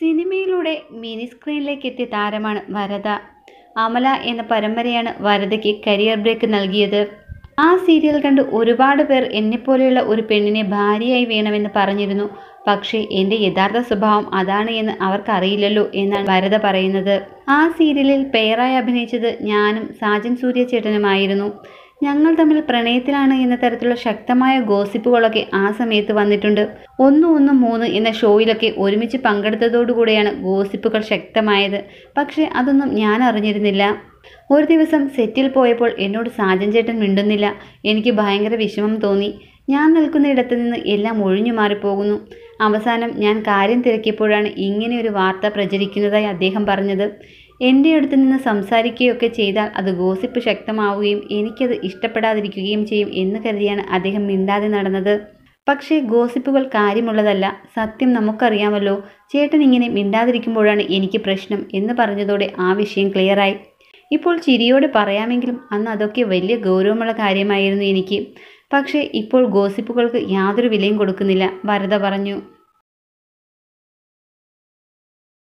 സിനിമയിലൂടെ മിനി സ്ക്രീനിലേക്ക് എത്തിയ താരമാണ് വരദ അമല എന്ന പരമ്പരയാണ് വരദയ്ക്ക് കരിയർ ബ്രേക്ക് നൽകിയത് ആ സീരിയൽ കണ്ട് ഒരുപാട് പേർ എന്നെപ്പോലെയുള്ള ഒരു പെണ്ണിനെ ഭാര്യയായി വേണമെന്ന് പറഞ്ഞിരുന്നു പക്ഷേ എൻ്റെ യഥാർത്ഥ സ്വഭാവം അതാണ് എന്ന് അവർക്കറിയില്ലല്ലോ എന്നാണ് വരദ പറയുന്നത് ആ സീരിയലിൽ പേരായി അഭിനയിച്ചത് ഞാനും സാജൻ സൂര്യ ചേട്ടനുമായിരുന്നു ഞങ്ങൾ തമ്മിൽ പ്രണയത്തിലാണ് എന്ന തരത്തിലുള്ള ശക്തമായ ഗോസിപ്പുകളൊക്കെ ആ സമയത്ത് വന്നിട്ടുണ്ട് ഒന്ന് ഒന്ന് മൂന്ന് എന്ന ഷോയിലൊക്കെ ഒരുമിച്ച് പങ്കെടുത്തതോടുകൂടിയാണ് ഗോസിപ്പുകൾ ശക്തമായത് പക്ഷേ അതൊന്നും ഞാൻ അറിഞ്ഞിരുന്നില്ല ഒരു ദിവസം സെറ്റിൽ പോയപ്പോൾ എന്നോട് സാജൻ ചേട്ടൻ മിണ്ടുന്നില്ല എനിക്ക് ഭയങ്കര വിഷമം തോന്നി ഞാൻ നിൽക്കുന്ന ഇടത്ത് നിന്ന് എല്ലാം ഒഴിഞ്ഞു മാറിപ്പോകുന്നു അവസാനം ഞാൻ കാര്യം തിരക്കിയപ്പോഴാണ് ഇങ്ങനെ ഒരു വാർത്ത പ്രചരിക്കുന്നതായി അദ്ദേഹം പറഞ്ഞത് എൻ്റെ അടുത്ത് നിന്ന് സംസാരിക്കുകയൊക്കെ ചെയ്താൽ അത് ഗോസിപ്പ് ശക്തമാവുകയും എനിക്കത് ഇഷ്ടപ്പെടാതിരിക്കുകയും ചെയ്യും എന്ന് കരുതിയാണ് അദ്ദേഹം മിണ്ടാതെ നടന്നത് പക്ഷേ ഗോസിപ്പുകൾ കാര്യമുള്ളതല്ല സത്യം നമുക്കറിയാമല്ലോ ചേട്ടൻ ഇങ്ങനെ മിണ്ടാതിരിക്കുമ്പോഴാണ് എനിക്ക് പ്രശ്നം എന്ന് പറഞ്ഞതോടെ ആ വിഷയം ക്ലിയറായി ഇപ്പോൾ ചിരിയോടെ പറയാമെങ്കിലും അന്ന് അതൊക്കെ വലിയ ഗൗരവമുള്ള കാര്യമായിരുന്നു എനിക്ക് പക്ഷേ ഇപ്പോൾ ഗോസിപ്പുകൾക്ക് യാതൊരു വിലയും കൊടുക്കുന്നില്ല വരദ പറഞ്ഞു